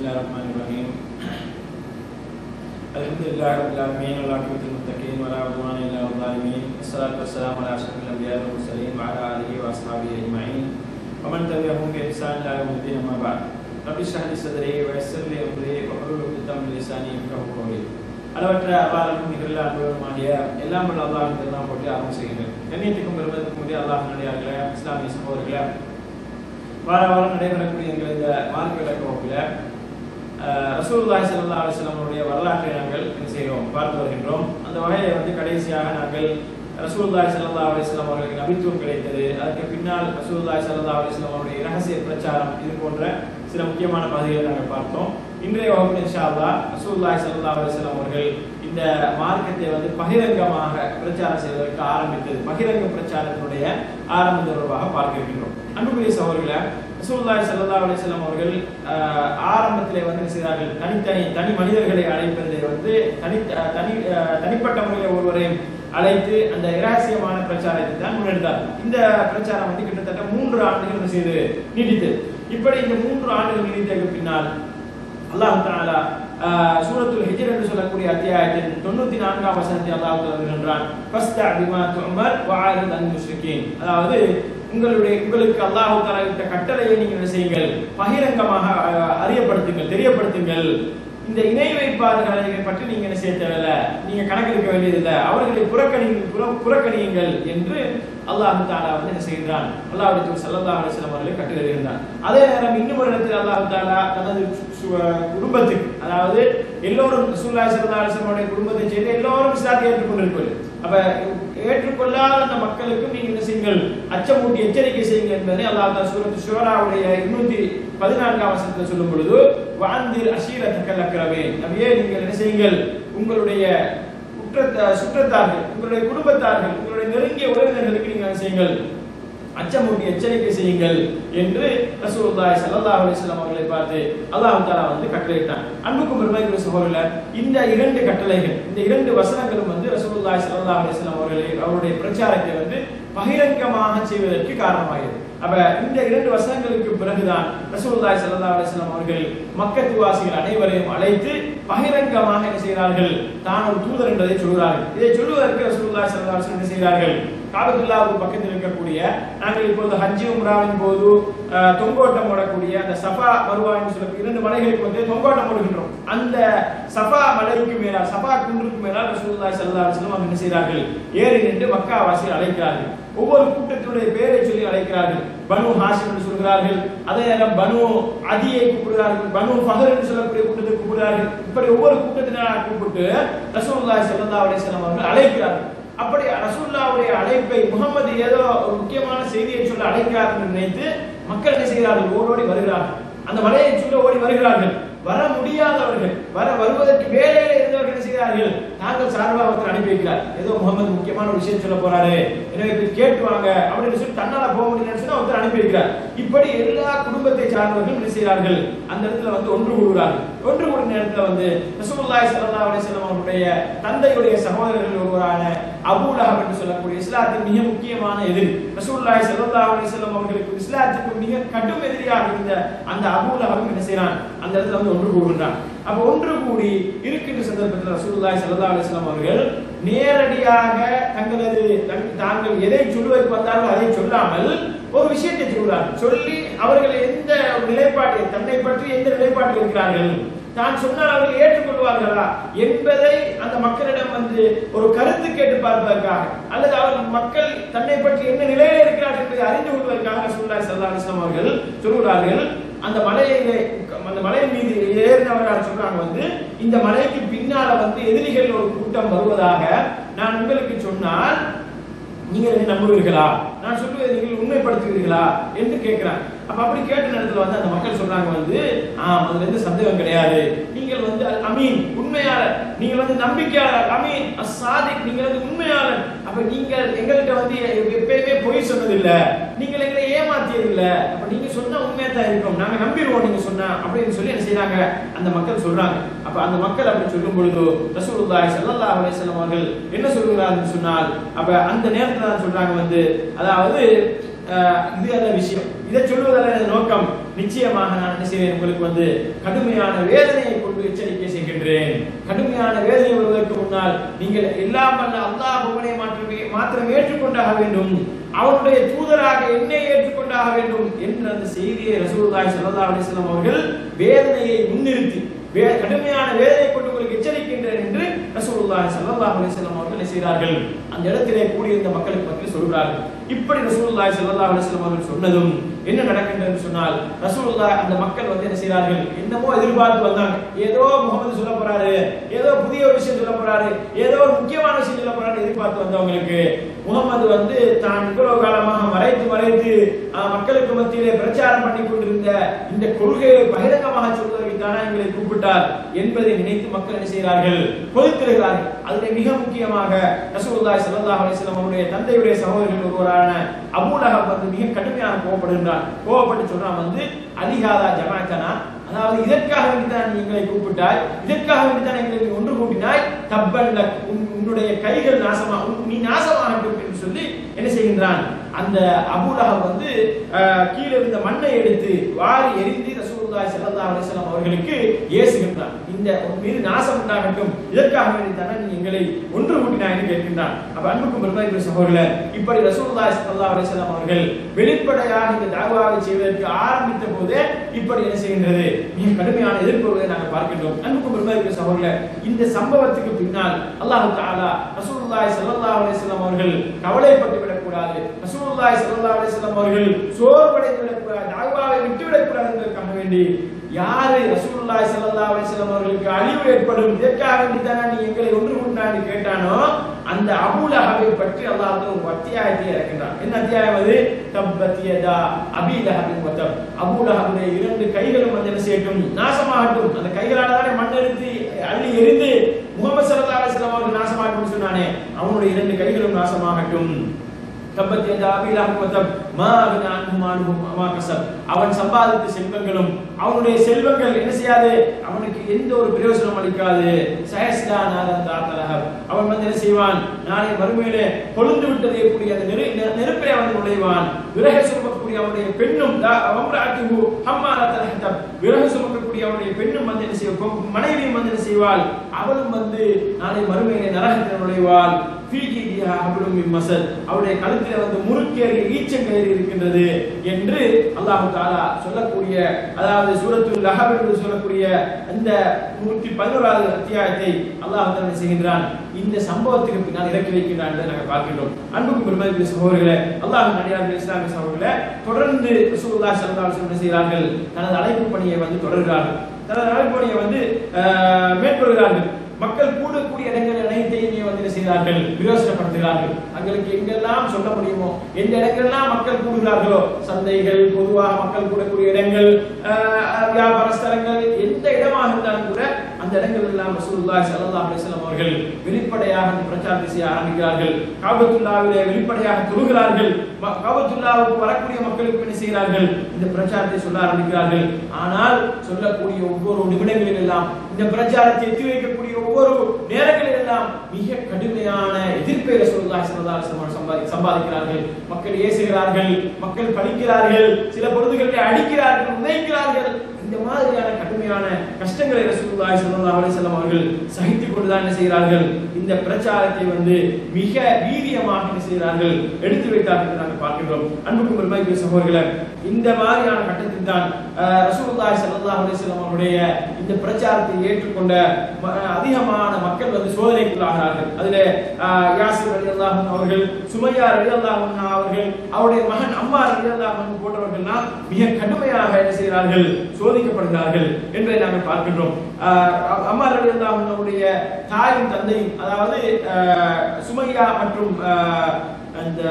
الله الرحمن الرحيم الحمد لله رب العالمين والعاقبة للمتقين ولا عدوان إلا على الظالمين والصلاة والسلام على أشرف الأنبياء والمرسلين وعلى آله وأصحابه أجمعين ومن تبعهم بإحسان إلى يوم الدين أما بعد رب اشرح لي صدري ويسر لي أمري واحلل عقدة من لساني يفقهوا قولي அளவற்ற அல்லாஹ்வுக்கும் நிகரில் அன்புமாகிய எல்லாம் வல்ல அல்லாஹ் திருநாம் போட்டு ஆரம்பம் செய்கின்றேன் கண்ணியத்துக்கும் பெருமதிக்கும் முடிய அல்லாஹ் நடிகார்களே இஸ்லாமிய சகோதரர்களே வார வாரம் நடைபெறக்கூடிய எங்கள் இந்த மார்க்க விளக்க வகுப்பில் ரசூலுல்லாஹி ஸல்லல்லாஹு அலைஹி வஸல்லம் அவருடைய வரலாற்றை நாங்கள் என்ன செய்கிறோம் பார்த்து வருகின்றோம் அந்த வகையை வந்து கடைசியாக நாங்கள் ரசூலுல்லாஹி ஸல்லல்லாஹு அலைஹி வஸல்லம் அவர்களுக்கு நபித்துவம் கிடைத்தது அதற்கு பின்னால் ரசூலுல்லாஹி ஸல்லல்லாஹு அலைஹி வஸல்லம் அவருடைய இரகசிய பிரச்சாரம் இது போன்ற சில முக்கியமான பகுதிகளை நாங்கள் பார்த்தோம் இன்றைய வகுப்பு இன்ஷா அல்லாஹ் ரசூலுல்லாஹி ஸல்லல்லாஹு அலைஹி வஸல்லம் அவர்கள் இந்த மார்க்கத்தை வந்து பகிரங்கமாக பிரச்சாரம் செய்வதற்கு ஆரம்பித்தது பகிரங்க பிரச்சாரத்தினுடைய ஆரம்பம் தொடர்பாக பார்க்க இருக்கின்றோம் அன்புக்குரிய சகோதரர்களே ரசூலுல்லாஹி ஸல்லல்லாஹு அலைஹி வஸல்லம் அவர்கள் ஆஹ், ஆரம்பத்திலே வந்து என்ன செய்தார்கள் தனித்தனி தனி மனிதர்களை அழைப்பதை வந்து தனி தனி ஆஹ், தனிப்பட்ட முறையில் ஒருவரையும் அழைத்து அந்த இரகசியமான பிரச்சாரத்தை தான் முன்னெடுத்தார் இந்த பிரச்சாரம் வந்து கிட்டத்தட்ட மூன்று ஆண்டுகள் என்ன செய்து நீடித்தது இப்படி இந்த மூன்று ஆண்டுகள் நீடித்ததற்கு பின்னால் அல்லாஹ் தாலா சூரத்துல் ஹிஜ்ர் என்று சொல்லக்கூடிய அத்தியாயத்தின் தொண்ணூத்தி நான்காம் வசனத்தை அல்லாஹ் தாலா வருகின்றான் ஃபஸ்தா பிமா துஅமர் வஅரித் அன் முஷ்ரிகீன் அதாவது உங்களுடைய உங்களுக்கு அல்லாஹ் தாலா இட்ட கட்டளையை நீங்கள் என்ன செய்யுங்கள் பகிரங்கமாக அஹ், அறியப்படுத்துங்கள் தெரியப்படுத்துங்கள் இந்த இணை வைப்பாளர்களை பற்றி நீங்க என்ன செய்ய தேவையில்ல நீங்க கணக்கெடுக்க வேண்டியதில்லை அவர்களை புறக்கணி புற- புறக்கணியுங்கள் என்று அல்லாஹ் தாலா வந்து என்ன செய்கின்றான் அல்லாஹ் சல்லல்லாஹு அலைஹி வஸல்லம் அவர்களை கட்டளையிடுகின்றான் அதே நேரம் இன்னும் ஒரு இடத்தில் அல்லாஹ் தாலா தனது சு- குடும்பத்துக்கு அதாவது எல்லோரும் ரசூலுல்லாஹி ஸல்லல்லாஹு அலைஹி வஸல்லம் அவருடைய குடும்பத்தை சேர்ந்து எல்லோரும் இஸ்லாத்தை ஏற்றுக்கொண்டிருப்பார்கள் அப்ப ஏற்றுக்கொள்ளாத அந்த மக்களுக்கும் நீங்க என்ன செய்யுங்கள் அச்சமூட்டி எச்சரிக்கை செய்யுங்கள் என்பதை அல்லாஹ் தாலா சூரத்து ஷூராவுடைய இருநூத்தி பதினான்காம் வசனத்தில் சொல்லும் பொழுது வாந்தில் அஷீரத்துக்கள் அக்கரவே நபியே நீங்கள் என்ன செய்யுங்கள் உங்களுடைய குற்றத்த சுற்றத்தார்கள் உங்களுடைய குடும்பத்தார்கள் உங்களுடைய நெருங்கிய உறவினர்களுக்கு நீங்கள் என்ன செய்யுங்கள் அச்சமூட்டி எச்சரிக்கை செய்யுங்கள் என்று ரசூலுல்லாஹி ஸல்லல்லாஹு அலைஹி வஸல்லம் அவர்களை பார்த்து அல்லாஹ் தஆலா வந்து கட்டளையிட்டான் அன்புக்கும் பெருமைக்குரிய சகோதரர்களே இந்த இரண்டு கட்டளைகள் இந்த இரண்டு வசனங்களும் வந்து ரசூலுல்லாஹி ஸல்லல்லாஹு அலைஹி வஸல்லம் அவர்களை அவருடைய பிரச்சாரத்தை வந்து பகிரங்கமாக செய்வதற்கு காரணமாகிறது அப்ப இந்த இரண்டு வசனங்களுக்கு பிறகுதான் ரசூலுல்லாஹி ஸல்லல்லாஹு அலைஹி வஸல்லம் அவர்கள் மக்கத்து வாசிகள் அனைவரையும் அழைத்து பகிரங்கமாக என்ன செய்கிறார்கள் தான் ஒரு தூதர் என்பதை சொல்கிறார்கள் இதை சொல்லுவதற்கு ரசூலுல்லாஹி ஸல்லல்லாஹு அலைஹி வஸல்லம் என்ன செய்கிறார்கள் காபத்துல்லாவுக்கு பக்கத்தில் இருக்கக்கூடிய நாங்கள் இப்பொழுது ஹஜ்ஜி உம்ராவின் போது அஹ், தொங்கோட்டம் ஓடக்கூடிய அந்த சஃபா மருவா என்று சொல்லக்கூடிய இரண்டு மலைகளுக்கு வந்து தொங்கோட்டம் ஓடுகின்றோம் அந்த சஃபா மலைக்கு மேலால் சஃபா குன்றுக்கு மேலால் ரசூலுல்லாஹி ஸல்லல்லாஹு அலைஹி வஸல்லம் அவங்க என்ன செய்கிறார்கள் ஏறி நின்று மக்கா வாசிகள் அழைக்கிறார்கள் ஒவ்வொரு கூட்டத்தினுடைய பெயரை சொல்லி அழைக்கிறார்கள் பனு ஹாஷிம் என்று சொல்கிறார்கள் அதே நேரம் பனு அதியை கூப்பிடுகிறார்கள் பனு ஃபஹர் என்று சொல்லக்கூடிய கூட்டத்தை கூப்பிடுகிறார்கள் இப்படி ஒவ்வொரு கூட்டத்தினராக கூப்பிட்டு ரசூலுல்லாஹி ஸல்லல்லாஹு அலைஹி வஸல்லம் அவர்கள் அழைக்கிறார்கள் அப்படி ரசூல்லாவுடைய அழைப்பை முகமது ஏதோ ஒரு முக்கியமான செய்தியை சொல்ல அழைக்கிறார் என்று நினைத்து மக்கள் என்ன செய்கிறார்கள் ஓடோடி வருகிறார்கள் அந்த மலையை சொல்ல ஓடி வருகிறார்கள் வர முடியாதவர்கள் வர வருவதற்கு வேலையில இருந்தவர்கள் என்ன செய்கிறார்கள் தாங்கள் சார்பாக ஒருத்தர் அனுப்பி வைக்கிறார் ஏதோ முகமது முக்கியமான ஒரு விஷயம் சொல்ல போறாரு எனவே போய் கேட்டு வாங்க அப்படின்னு சொல்லி தன்னால போக முடியலன்னு சொல்லி ஒருத்தர் அனுப்பி வைக்கிறார் இப்படி எல்லா குடும்பத்தை சார்ந்தவர்கள் என்ன செய்கிறார்கள் அந்த இடத்துல வந்து ஒன்று கூடுகிறார்கள் ஒன்று கூடின நேரத்துல வந்து ரசூலுல்லாஹி ஸல்லல்லாஹு அலைஹி வஸல்லம் அவருடைய தந்தையுடைய சகோதரர்கள் ஒருவரான அபூ லஹப் என்று சொல்லக்கூடிய இஸ்லாத்தின் மிக முக்கியமான எதிரி ரசூலுல்லாஹி ஸல்லல்லாஹு அலைஹி வஸல்லம் அவர்களுக்கு இஸ்லாத்துக்கு மிக கடும் எதிரியாக இருந்த அந்த அபூ லஹப் என்ன செய்றான் அந்த இடத்துல வந்து ஒன்று கூடுகிறான் அப்ப ஒன்று கூடி இருக்கின்ற சந்தர்ப்பத்தில் ரசூலுல்லாஹி ஸல்லல்லாஹு அலைஹி வஸல்லம் அவர்கள் நேரடியாக தங்களது தங்- தாங்கள் எதை சொல்வதற்கு வந்தாலும் அதை சொல்லாமல் ஒரு விஷயத்தை சொல்கிறார்கள் சொல்லி அவர்கள் எந்த ஒரு நிலைப்பாட்டை தன்னை பற்றி எந்த நிலைப்பாட்டில் இருக்கிறார்கள் தான் சொன்னால் அவர்கள் ஏற்றுக்கொள்வார்களா என்பதை அந்த மக்களிடம் வந்து ஒரு கருத்து கேட்டு பார்ப்பதற்காக அல்லது அவர் மக்கள் தன்னை பற்றி என்ன நிலையில இருக்கிறார்கள் என்பதை அறிந்து கொள்வதற்காக ரசூலுல்லாஹி ஸல்லல்லாஹு அலைஹி வஸல்லம் அவர்கள் சொல்கிறார்கள் அந்த மலையிலே அந்த மலையின் மீது ஏறினவர்கள் சொல்றாங்க வந்து இந்த மலைக்கு பின்னால வந்து எதிரிகள் ஒரு கூட்டம் வருவதாக நான் உங்களுக்கு சொன்னால் நீங்கள் என்னை நம்புவீர்களா நான் சொல்லுவதை நீங்கள் உண்மைப்படுத்துவீர்களா என்று கேட்கிறாங்க அப்ப அப்படி கேட்ட நேரத்துல வந்து அந்த மக்கள் சொல்றாங்க வந்து ஆம் அதுல எந்த சந்தேகம் கிடையாது நீங்கள் வந்து அல் அமீன் உண்மையாளர் நீங்கள் வந்து நம்பிக்கையாளர் அமீன் அசாதிக் நீங்கள் வந்து உண்மையாளர் அப்ப நீங்கள் எங்கள்கிட்ட வந்து எப்பயுமே பொய் சொன்னதில்லை நீங்கள் எங்களை ஏமாத்தியதில்லை அப்ப நீங்க சொன்னா உண்மையா தான் இருக்கும் நாங்க நம்பிடுவோம் நீங்க சொன்னா அப்படின்னு சொல்லி என்ன செய்றாங்க அந்த மக்கள் சொல்றாங்க அப்ப அந்த மக்கள் அப்படி சொல்லும் பொழுது ரசூலுல்லாஹி ஸல்லல்லாஹு அலைஹி வஸல்லம் அவர்கள் என்ன சொல்கிறார்கள் சொன்னால் அப்ப அந்த நேரத்துல தான் சொல்றாங்க வந்து அதாவது அஹ், இது அல்ல விஷயம் இதை சொல்வதல்ல எனது நோக்கம் நிச்சயமாக நான் என்ன செய்வேன் உங்களுக்கு வந்து கடுமையான வேதனையை கொண்டு எச்சரிக்கை செய்கின்றேன் கடுமையான வேதனை வருவதற்கு முன்னால் நீங்கள் எல்லாம் வல்ல அல்லாஹ் ஒருவனை மாற்றமே மாத்திரம் ஏற்றுக்கொண்டாக வேண்டும் அவருடைய தூதராக என்னை ஏற்றுக்கொண்டாக வேண்டும் என்ற அந்த செய்தியை ரசூலுல்லாஹி ஸல்லல்லாஹு அலைஹி வஸல்லம் அவர்கள் வேதனையை முன்னிறுத்தி வே- கடுமையான வேதனை கொண்டு உங்களுக்கு எச்சரிக்கின்றேன் என்று ரசூலுல்லாஹி ஸல்லல்லாஹு அலைஹி வஸல்லம் அவர்கள் என்ன செய்கிறார்கள் அந்த இடத்திலே கூடியிருந்த மக்களுக்கு மத்தியில் சொல்கிறார்கள் இப்படி ரசூலுல்லாஹி ஸல்லல்லாஹு அலைஹி வஸல்லம் அவர்கள் சொன்னதும் என்ன நடக்கின்றது சொன்னால் ரசூலுல்லாஹ் அந்த மக்கள் வந்து என்ன செய்கிறார்கள் என்னமோ எதிர்பார்த்து வந்தாங்க ஏதோ முகமது சொல்ல போறாரு ஏதோ புதிய ஒரு விஷயம் சொல்ல போறாரு ஏதோ ஒரு முக்கியமான விஷயம் சொல்ல போறாரு எதிர்பார்த்து வந்தவங்களுக்கு முகமது வந்து தான் இவ்வளவு காலமாக மறைத்து மறைத்து ஆஹ், மக்களுக்கு மத்தியிலே பிரச்சாரம் பண்ணி கொண்டிருந்த இந்த கொள்கையை பகிரங்கமாக சொல்வதற்கு தானே எங்களை கூப்பிட்டார் என்பதை நினைத்து மக்கள் என்ன செய்கிறார்கள் கொதித்திருக்கிறார்கள் அதில் மிக முக்கியமாக ரசூலுல்லாஹி ஸல்லல்லாஹு அலைஹி வஸல்லம் அவருடைய தந்தையுடைய சகோதரர்கள் ஒருவரான அபூ லஹப் வந்து மிக கடுமையாக கோபப்படுகின்றார் கோபப்பட்டு சொல்றான் வந்து அலிஹாதா ஜமாத்தனா அதாவது இதற்காக வேண்டிதான் எங்களை கூப்பிட்டாய் இதற்காக வேண்டிதான் எங்களை நீ ஒன்று கூட்டினாய் தப்பல்ல உன்னுடைய கைகள் நாசமா உன்- நீ நாசமாகட்டும் என்று சொல்லி என்ன செய்கின்றான் அந்த அபூலகம் வந்து அஹ், கீழே இருந்த மண்ணை எடுத்து வாரி எரிந்து ரசூலுல்லாஹி ஸல்லல்லாஹு அலைஹி வஸல்லம் அவர்களுக்கு ஏசுகின்றான் இந்த உன் மீது நாசம் உண்டாகட்டும் இதற்காக வேண்டி தானே நீ எங்களை ஒன்று கூட்டினாய் என்று கேட்கின்றான் அப்ப அன்புக்கும் பெருமாள் சகோதரர்களே இப்படி ரசூலுல்லாஹி ஸல்லல்லாஹு அலைஹி வஸல்லம் அவர்கள் வெளிப்படையாக இந்த தாவாவை செய்வதற்கு ஆரம்பித்த போதே இப்படி என்ன செய்கின்றது மிக கடுமையான எதிர்ப்புகளை நாங்கள் பார்க்கின்றோம் அன்புக்கும் பெருமாள் சகோதரர்களே இந்த சம்பவத்துக்கு பின்னால் அல்லாஹ் தஆலா ரசூலுல்லாஹி ஸல்லல்லாஹு அலைஹி வஸல்லம் அவர்கள் கவலைப்பட்டு விடக்கூடாது ரசூலுல்லாஹி ஸல்லல்லாஹு அலைஹி வஸல்லம் அவர்கள் சோர்வடைந்து விடக்கூடாது தாவாவை விட்டு விடக்கூடாது என்பதற்காக வேண்டி யாரு ரசூலுல்லாஹி ஸல்லல்லாஹு அலைஹி வஸல்லம் அவர்களுக்கு அழிவு ஏற்படும் இதற்காக வேண்டி தானே நீ எங்களை ஒன்று கொண்டான்னு கேட்டானோ அந்த அபூலஹபை பற்றி அல்லாஹ் வந்து ஒரு அத்தியாயத்தை இறக்கின்றான் என்ன அத்தியாயம் அது தப்பத் யதா அபீ லஹபின் வதப் அபூலஹபுடைய இரண்டு கைகளும் வந்து என்ன செய்யட்டும் நாசமாகட்டும் அந்த கைகளால தானே மண் எடுத்து அள்ளி எரிந்து முகமது ஸல்லல்லாஹு அலைஹி வஸல்லம் அவர்கள் நாசமாகட்டும் சொன்னானே அவனுடைய இரண்டு கைகளும் நாசமாகட்டும் தப்பத் யதா அபீ லஹப் வதப் மா அக்னா அன்ஹு மாலுஹு மா கஸப் அவன் சம்பாதித்த செல்வங்களும் அவனுடைய செல்வங்கள் என்ன செய்யாது அவனுக்கு எந்த ஒரு பிரயோஜனம் அளிக்காது சயஸ்தா நாதன் தாத்தலஹப் அவன் வந்து என்ன செய்வான் நாளை மறுமையிலே கொழுந்து விட்டதை கூடிய அந்த நெரு நெ- நெருப்பிலே வந்து நுழைவான் விறகு சுமக்கக்கூடிய அவனுடைய பெண்ணும் அம்ராத்துஹு ஹம்மாலத்தல் ஹதப் விறகு சுமக்கக்கூடிய அவனுடைய பெண்ணும் வந்து என்ன செய்வாள் மனைவியும் வந்து என்ன செய்வாள் அவளும் வந்து நாளை மறுமையிலே நரகத்தில் நுழைவாள் ஃபீஜிதிஹா ஹப்லும் மின் மஸத் அவருடைய கழுத்திலே வந்து முறுக்கேறிய ஈச்சங்கயிறு இருக்கின்றது என்று அல்லாஹ் தஆலா சொல்லக்கூடிய அதாவது சூரத்துல் லஹப் என்று சொல்லக்கூடிய அந்த 111வது அத்தியாயத்தை அல்லாஹ் தஆலா என்ன செய்கின்றான் இந்த சம்பவத்துக்கு பின்னால் இறக்கி வைக்கின்றான் என்பதை நாங்கள் பார்க்கின்றோம் அன்புக்கும் பெருமதிக்குரிய சகோதரர்களே அல்லாஹ் நடிகார்கள் இஸ்லாமிய சகோதரர்களே தொடர்ந்து ரசூலுல்லாஹி ஸல்லல்லாஹு அலைஹி வஸல்லம் என்ன செய்கிறார்கள் தனது அழைப்பு பணியை வந்து தொடர்கிறார்கள் தனது அழைப்பு பணியை வந்து ஆஹ், மேற்கொள்கிறார்கள் மக்கள் கூடக்கூடிய இடங்கள் அனைத்தையுமே வந்து என்ன செய்கிறார்கள் விரோசனப்படுத்துகிறார்கள் தங்களுக்கு எங்கெல்லாம் சொல்ல முடியுமோ எந்த இடங்கள்லாம் மக்கள் கூடுகிறார்களோ சந்தைகள் பொதுவாக மக்கள் கூடக்கூடிய இடங்கள் ஆஹ், வியாபார ஸ்தலங்கள் எந்த இடமாக இருந்தாலும் கூட அந்த இடங்கள் எல்லாம் ரசூலுல்லாஹி ஸல்லல்லாஹு அலைஹி வஸல்லம் அவர்கள் வெளிப்படையாக அந்த பிரச்சாரத்தை செய்ய ஆரம்பிக்கிறார்கள் காபத்துல்லாவிலே வெளிப்படையாக தொழுகிறார்கள் ம- காபத்துல்லாவுக்கு வரக்கூடிய மக்களுக்கு என்ன செய்கிறார்கள் இந்த பிரச்சாரத்தை சொல்ல ஆரம்பிக்கிறார்கள் ஆனால் சொல்லக்கூடிய ஒவ்வொரு நிமிடங்களில் எல்லாம் இந்த பிரச்சாரத்தை எத்தி வைக்கக்கூடிய ஒவ்வொரு நேரங்களில் எல்லாம் மிக கடுமையான எதிர்ப்பை ரசூலுல்லாஹி ஸல்லல்லாஹு அலைஹி வஸல்லம் சம்பாதி சம்பாதிக்கிறார்கள் மக்கள் ஏசுகிறார்கள் மக்கள் பழிக்கிறார்கள் சில பொழுதுகளில் அடிக்கிறார்கள் உதைக்கிறார்கள் இந்த மாதிரியான கடுமையான கஷ்டங்களை ரசூலுல்லாஹி ஸல்லல்லாஹு அலைஹி வஸல்லம் அவர்கள் சகித்துக் கொண்டுதான் என்ன செய்கிறார்கள் இந்த பிரச்சாரத்தை வந்து மிக வீரியமாக என்ன செய்கிறார்கள் எடுத்து வைத்தார்கள் என்று நாங்கள் பார்க்கின்றோம் அன்புக்கும் பெருமைக்குரிய சகோதரர்களே இந்த மாதிரியான கட்டத்தில் தான் அஹ், ரசூலுல்லாஹி ஸல்லல்லாஹு அலைஹி வஸல்லம் அவருடைய இந்த பிரச்சாரத்தை ஏற்றுக்கொண்ட ம- அதிகமான மக்கள் வந்து சோதனைக்குள்ளாகிறார்கள் அதிலே அஹ், யாசிர் ரலியல்லாஹு அன்ஹு அவர்கள் சுமையா ரலியல்லாஹு அன்ஹா அவர்கள் அவருடைய மகன் அம்மா ரலியல்லாஹு அன்ஹு போன்றவர்கள்லாம் மிக கடுமையாக என்ன செய்கிறார்கள் சோதிக்கப்படுகிறார்கள் என்பதை நாங்கள் பார்க்கின்றோம் அஹ், அம்மா ரலியல்லாஹு அன்ஹா அவருடைய தாயும் தந்தையும் அதாவது அஹ், சுமையா மற்றும் அஹ், அந்த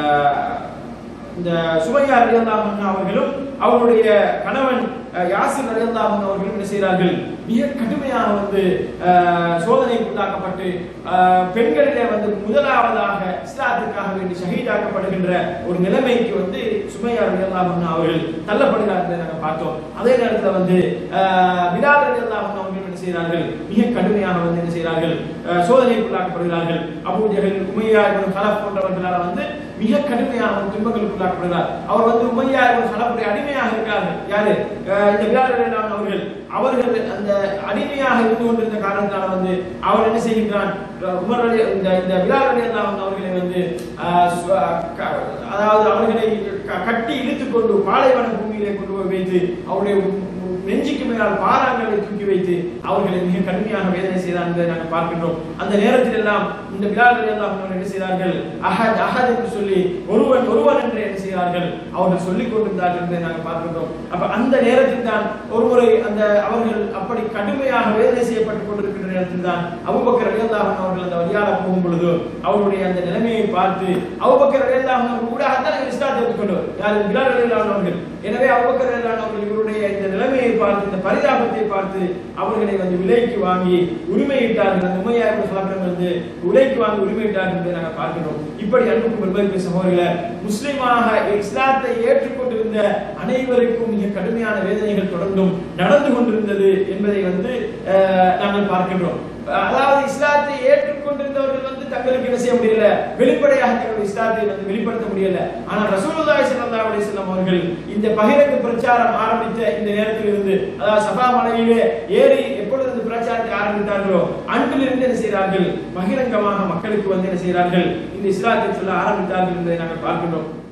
இந்த சுமையா ரலியல்லாஹு அன்ஹா அவர்களும் அவருடைய கணவன் அஹ், யாசிர் ரலியல்லாஹு அன்ஹு அவர்களும் என்ன செய்கிறார்கள் மிக கடுமையாக வந்து அஹ், சோதனைக்கு உள்ளாக்கப்பட்டு அஹ், பெண்களிலே வந்து முதலாவதாக இஸ்லாத்துக்காக வேண்டி ஷஹீதாக்கப்படுகின்ற ஒரு நிலைமைக்கு வந்து சுமையா ரலியல்லாஹு அன்ஹா அவர்கள் தள்ளப்படுகிறார்கள் என்பதை நாங்கள் பார்த்தோம் அதே நேரத்தில் வந்து அஹ், பிலால் ரலியல்லாஹு அன்ஹு அவர்கள் என்ன செய்கிறார்கள் மிக கடுமையாக வந்து என்ன செய்கிறார்கள் அஹ், சோதனைக்குள்ளாக்கப்படுகிறார்கள் அபூ ஜஹல் உமையா இப்னு கலப் போன்றவர்களால் வந்து மிக கடுமையான ஒரு துன்பங்களுக்குள்ளாக்கப்படுகிறார் அவர் வந்து உமையா ஒரு சலப்புடைய அடிமையாக இருக்கிறார்கள் யாரு அஹ் இந்த பிலால் ரலியல்லாஹு அன்ஹு அவர்கள் அவர்கள் அந்த அடிமையாக இருந்து கொண்டிருந்த காரணத்தால வந்து அவர் என்ன செய்கின்றான் உமர் அலி இந்த இந்த பிலால் ரலியல்லாஹு அன்ஹு அவர்களை வந்து அஹ், சு- க- அதாவது அவர்களை க- கட்டி இழுத்துக் கொண்டு பாலைவன பூமியிலே கொண்டு போய் வைத்து அவருடைய நெஞ்சுக்கு மேலால் பாறாங்களை தூக்கி வைத்து அவர்களை மிக கடுமையாக வேதனை செய்தார் என்பதை நாங்கள் பார்க்கின்றோம் அந்த நேரத்தில் எல்லாம் இந்த பிலால் எல்லாம் என்ன செய்தார்கள் அஹத் அஹத் என்று சொல்லி ஒருவன் ஒருவன் என்று என்ன செய்தார்கள் அவர்கள் சொல்லிக் கொண்டிருந்தார்கள் என்பதை நாங்கள் பார்க்கின்றோம் அப்ப அந்த நேரத்தில் தான் ஒருமுறை அந்த அவர்கள் அப்படி கடுமையாக வேதனை செய்யப்பட்டுக் கொண்டிருக்கின்ற நேரத்தில் தான் அபுபக்கர் ரலியல்லாஹு அவர்கள் அந்த வழியாக போகும் பொழுது அவருடைய அந்த நிலைமையை பார்த்து அபுபக்கர் ரலியல்லாஹு அவர்கள் ஊடாகத்தான் இவர் இஸ்லாத்தை ஏற்றுக்கொண்டவர் யார் பிலால் ரலியல்லாஹு அவர்கள் எனவே அபுபக்கர் ரலியல்லாஹு அவர்கள் இவருடைய இந்த நிலைமையை பார்த்து இந்த பரிதாபத்தை பார்த்து அவர்களை வந்து விலைக்கு வாங்கி உரிமையிட்டார்கள் அந்த உமையா என்று சொல்லப்படும் வந்து விலைக்கு வாங்கி உரிமையிட்டார்கள் என்பதை நாங்கள் பார்க்கிறோம் இப்படி அன்புக்கும் பெருமதிக்கும் சகோதரர்களே முஸ்லிமாக இஸ்லாத்தை ஏற்றுக்கொண்டிருந்த அனைவருக்கும் மிக கடுமையான வேதனைகள் தொடர்ந்தும் நடந்து கொண்டிருந்தது என்பதை வந்து அஹ், நாங்கள் பார்க்கின்றோம் அதாவது இஸ்லாத்தை ஏற்றுக்கொண்டிருந்தவர்கள் வந்து தங்களுக்கு என்ன செய்ய முடியல வெளிப்படையாக தங்களுடைய இஸ்லாத்தை வந்து வெளிப்படுத்த முடியல ஆனால் ரசூலுல்லாஹி ஸல்லல்லாஹு அலைஹி வஸல்லம் அவர்கள் இந்த பகிரங்க பிரச்சாரம் ஆரம்பித்த இந்த நேரத்தில் இருந்து அதாவது சபா மலையிலே ஏறி எப்பொழுது இந்த பிரச்சாரத்தை ஆரம்பித்தார்களோ அன்றிலிருந்து என்ன செய்கிறார்கள் பகிரங்கமாக மக்களுக்கு வந்து என்ன செய்கிறார்கள் இந்த இஸ்லாத்தை சொல்ல ஆரம்பித்தார்கள் என்பதை நாங்கள் பார்க்கின்றோம்